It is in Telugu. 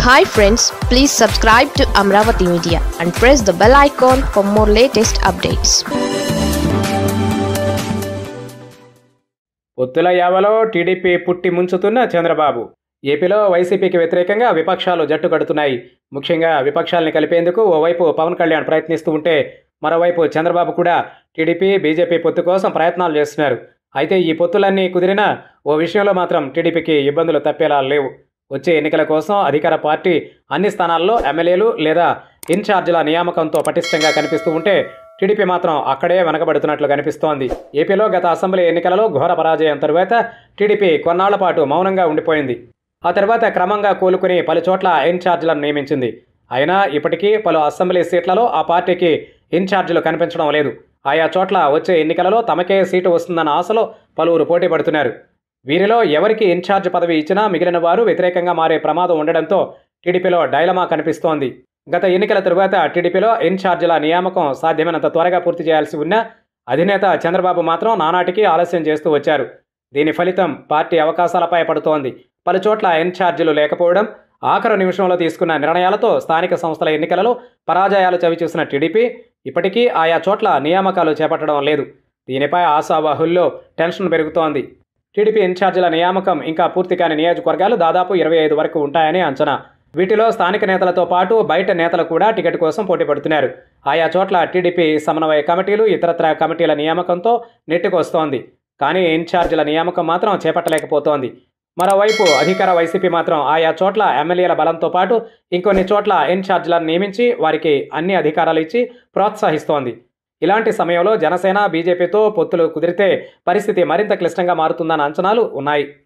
hi friends please subscribe to Amaravati media and press the bell icon for more latest updates పొత్తుల యావలో టీడీపీ పుట్టి ముంచుతున్న చంద్రబాబు ఏపీలో వైసీపీకి వ్యతిరేకంగా విపక్షాలు జట్టు కడుతున్నాయి ముఖ్యంగా విపక్షాలని కలిపేందుకు ఓవైపు పవన్ కళ్యాణ్ ప్రయత్నిస్తూ ఉంటే మరోవైపు చంద్రబాబు కూడా టీడీపీ బీజేపీ పొత్తు కోసం ప్రయత్నాలు చేస్తున్నారు అయితే ఈ పొత్తులన్నీ కుదిరినా ఓ విషయంలో మాత్రం టీడీపీకి ఇబ్బందులు తప్పేలా లేవు వచ్చే ఎన్నికల కోసం అధికార పార్టీ అన్ని స్థానాల్లో ఎమ్మెల్యేలు లేదా ఇన్ఛార్జీల నియామకంతో పటిష్టంగా కనిపిస్తూ ఉంటే టీడీపీ మాత్రం అక్కడే వెనకబడుతున్నట్లు కనిపిస్తోంది ఏపీలో గత అసెంబ్లీ ఎన్నికలలో ఘోర పరాజయం తరువాత టీడీపీ కొన్నాళ్ల పాటు మౌనంగా ఉండిపోయింది ఆ తర్వాత క్రమంగా కోలుకుని పలు చోట్ల ఇన్ఛార్జీలను నియమించింది అయినా ఇప్పటికీ పలు అసెంబ్లీ సీట్లలో ఆ పార్టీకి ఇన్ఛార్జీలు కనిపించడం లేదు ఆయా చోట్ల వచ్చే ఎన్నికలలో తమకే సీటు వస్తుందన్న ఆశలో పలువురు పోటీ పడుతున్నారు వీరిలో ఎవరికి ఇన్ఛార్జ్ పదవి ఇచ్చినా మిగిలిన వారు వ్యతిరేకంగా మారే ప్రమాదం ఉండడంతో టీడీపీలో డైలమా కనిపిస్తోంది గత ఎన్నికల తరువాత టీడీపీలో ఇన్ఛార్జీల నియామకం సాధ్యమైనంత త్వరగా పూర్తి చేయాల్సి ఉన్నా అధినేత చంద్రబాబు మాత్రం నానాటికి ఆలస్యం చేస్తూ వచ్చారు దీని ఫలితం పార్టీ అవకాశాలపై పడుతోంది పలు చోట్ల ఇన్ఛార్జీలు లేకపోవడం ఆఖరు నిమిషంలో తీసుకున్న నిర్ణయాలతో స్థానిక సంస్థల ఎన్నికలలో పరాజయాలు చవిచూసిన టీడీపీ ఇప్పటికీ ఆయా చోట్ల నియామకాలు చేపట్టడం లేదు దీనిపై ఆశావాహుల్లో టెన్షన్ పెరుగుతోంది టీడీపీ ఇన్ఛార్జీల నియామకం ఇంకా పూర్తి కాని నియోజకవర్గాలు దాదాపు ఇరవై ఐదు వరకు ఉంటాయని అంచనా వీటిలో స్థానిక నేతలతో పాటు బయట నేతలు కూడా టికెట్ కోసం పోటీ పడుతున్నారు ఆయా చోట్ల టీడీపీ సమన్వయ కమిటీలు ఇతరత్ర కమిటీల నియామకంతో నెట్టుకొస్తోంది కానీ ఇన్ఛార్జీల నియామకం మాత్రం చేపట్టలేకపోతోంది మరోవైపు అధికార వైసీపీ మాత్రం ఆయా చోట్ల ఎమ్మెల్యేల బలంతో పాటు ఇంకొన్ని చోట్ల ఇన్ఛార్జీలను నియమించి వారికి అన్ని అధికారాలు ఇచ్చి ప్రోత్సహిస్తోంది ఇలాంటి సమయంలో జనసేన బీజేపీతో పొత్తులు కుదిరితే పరిస్థితి మరింత క్లిష్టంగా మారుతుందన్న అంచనాలు ఉన్నాయి